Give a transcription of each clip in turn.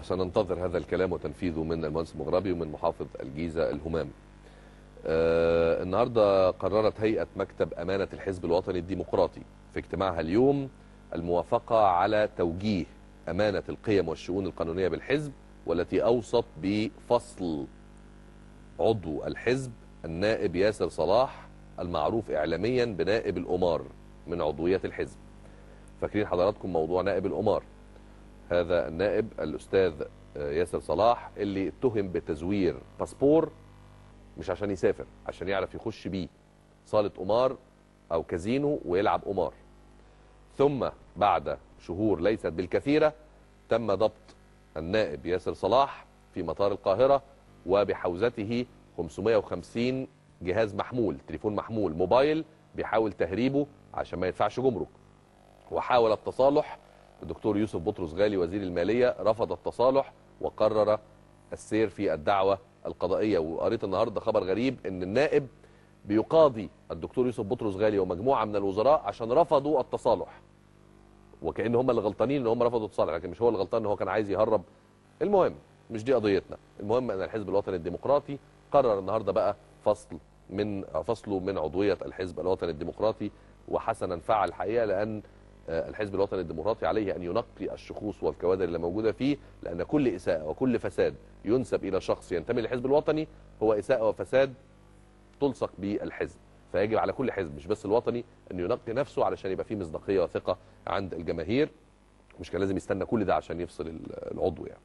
وسننتظر هذا الكلام وتنفيذه من المهندس المغربي ومن محافظ الجيزه الهمام. آه النهارده قررت هيئه مكتب امانه الحزب الوطني الديمقراطي في اجتماعها اليوم الموافقه على توجيه امانه القيم والشؤون القانونيه بالحزب والتي اوصت بفصل عضو الحزب النائب ياسر صلاح المعروف اعلاميا بنائب الامار من عضويه الحزب. فاكرين حضراتكم موضوع نائب الامار هذا النائب الاستاذ ياسر صلاح اللي اتهم بتزوير باسبور مش عشان يسافر عشان يعرف يخش بيه صاله قمار او كازينو ويلعب قمار ثم بعد شهور ليست بالكثيره تم ضبط النائب ياسر صلاح في مطار القاهره وبحوزته 550 جهاز محمول تليفون محمول موبايل بيحاول تهريبه عشان ما يدفعش جمرك وحاول التصالح الدكتور يوسف بطرس غالي وزير الماليه رفض التصالح وقرر السير في الدعوه القضائيه وقريت النهارده خبر غريب ان النائب بيقاضي الدكتور يوسف بطرس غالي ومجموعه من الوزراء عشان رفضوا التصالح وكأن هم اللي غلطانين ان هم رفضوا التصالح لكن مش هو اللي غلطان ان هو كان عايز يهرب المهم مش دي قضيتنا المهم ان الحزب الوطني الديمقراطي قرر النهارده بقى فصل من فصله من عضويه الحزب الوطني الديمقراطي وحسنا فعل الحقيقه لان الحزب الوطني الديمقراطي عليه ان ينقي الشخوص والكوادر اللي موجوده فيه لان كل اساءه وكل فساد ينسب الى شخص ينتمي للحزب الوطني هو اساءه وفساد تلصق بالحزب فيجب على كل حزب مش بس الوطني ان ينقي نفسه علشان يبقى فيه مصداقيه وثقه عند الجماهير مش كان لازم يستنى كل ده عشان يفصل العضو يعني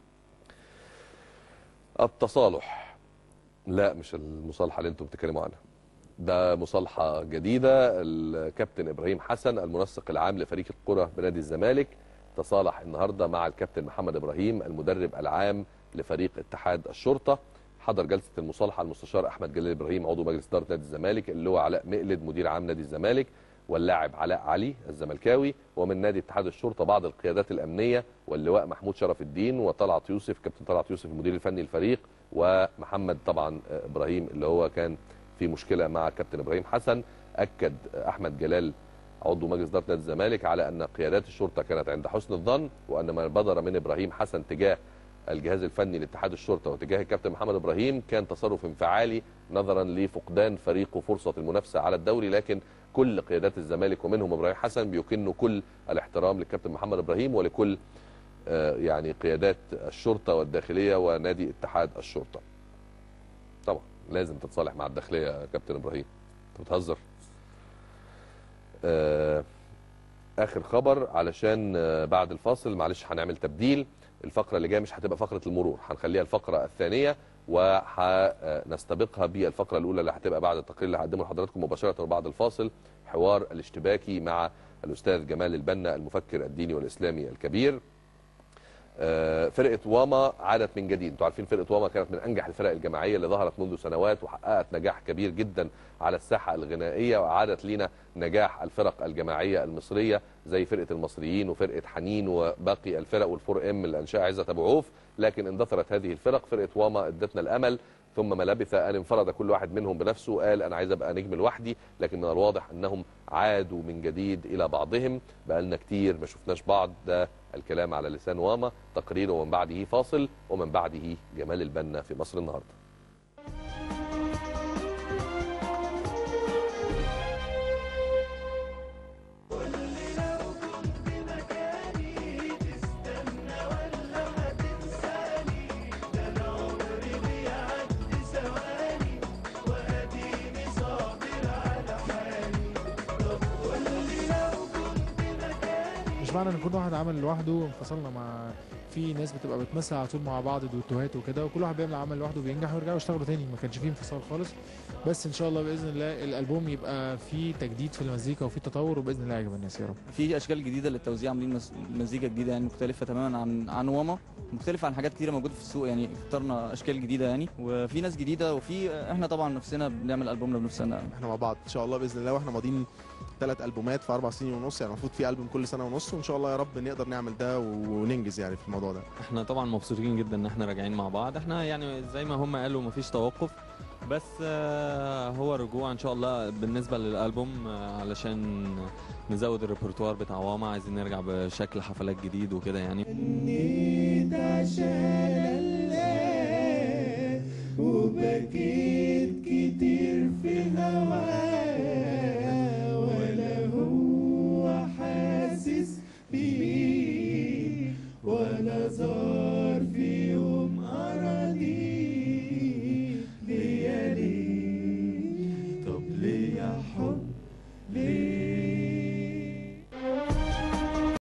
التصالح لا مش المصالحه اللي انتم بتتكلموا عنها ده مصالحة جديدة الكابتن إبراهيم حسن المنسق العام لفريق القرى بنادي الزمالك تصالح النهاردة مع الكابتن محمد إبراهيم المدرب العام لفريق اتحاد الشرطة حضر جلسة المصالحة المستشار أحمد جلال إبراهيم عضو مجلس إدارة نادي الزمالك اللي هو علاء مقلد مدير عام نادي الزمالك واللاعب علاء علي الزملكاوي ومن نادي اتحاد الشرطة بعض القيادات الأمنية واللواء محمود شرف الدين وطلعت يوسف كابتن طلعت يوسف المدير الفني للفريق ومحمد طبعا إبراهيم اللي هو كان في مشكله مع كابتن ابراهيم حسن اكد احمد جلال عضو مجلس اداره نادي الزمالك على ان قيادات الشرطه كانت عند حسن الظن وان ما بدر من ابراهيم حسن تجاه الجهاز الفني لاتحاد الشرطه وتجاه الكابتن محمد ابراهيم كان تصرف انفعالي نظرا لفقدان فريقه فرصه المنافسه على الدوري لكن كل قيادات الزمالك ومنهم ابراهيم حسن بيكنوا كل الاحترام للكابتن محمد ابراهيم ولكل يعني قيادات الشرطه والداخليه ونادي اتحاد الشرطه. طبعا لازم تتصالح مع الداخليه يا كابتن ابراهيم انت بتهزر آه اخر خبر علشان آه بعد الفاصل معلش هنعمل تبديل الفقره اللي جايه مش هتبقى فقره المرور هنخليها الفقره الثانيه وهنستبقها بالفقره الاولى اللي هتبقى بعد التقرير اللي هقدمه لحضراتكم مباشره بعد الفاصل حوار الاشتباكي مع الاستاذ جمال البنا المفكر الديني والاسلامي الكبير فرقه واما عادت من جديد انتوا عارفين فرقه واما كانت من انجح الفرق الجماعيه اللي ظهرت منذ سنوات وحققت نجاح كبير جدا على الساحه الغنائيه وعادت لينا نجاح الفرق الجماعيه المصريه زي فرقه المصريين وفرقه حنين وباقي الفرق والفور ام اللي انشاها عزت ابو عوف لكن اندثرت هذه الفرق فرقه واما ادتنا الامل ثم ما لبث ان انفرد كل واحد منهم بنفسه قال انا عايز ابقى نجم لوحدي لكن من الواضح انهم عادوا من جديد الى بعضهم بقالنا كتير ما شفناش بعض ده الكلام على لسان واما تقرير ومن بعده فاصل ومن بعده جمال البنا في مصر النهارده مش معنى ان كل واحد عمل لوحده انفصلنا مع في ناس بتبقى بتمثل على طول مع بعض دوتوهات وكده وكل واحد بيعمل عمل لوحده وبينجح ويرجعوا يشتغلوا تاني ما كانش فيه انفصال خالص بس ان شاء الله باذن الله الالبوم يبقى فيه تجديد في المزيكا وفيه تطور وباذن الله يعجب الناس يا رب في اشكال جديده للتوزيع عاملين مزيكا جديده يعني مختلفه تماما عن عن واما مختلفه عن حاجات كتيره موجوده في السوق يعني اخترنا اشكال جديده يعني وفي ناس جديده وفي احنا طبعا نفسنا بنعمل البومنا بنفسنا احنا مع بعض ان شاء الله باذن الله واحنا ماضيين ثلاث البومات في اربع سنين ونص يعني المفروض في البوم كل سنه ونص وان شاء الله يا رب نقدر نعمل ده وننجز يعني في الموضوع ده احنا طبعا مبسوطين جدا ان احنا راجعين مع بعض احنا يعني زي ما هم قالوا مفيش توقف بس آه، هو رجوع ان شاء الله بالنسبه للالبوم آه، علشان نزود الريpertoire بتاع واما عايزين نرجع بشكل حفلات جديد وكده يعني جيت عشان الله وبكيت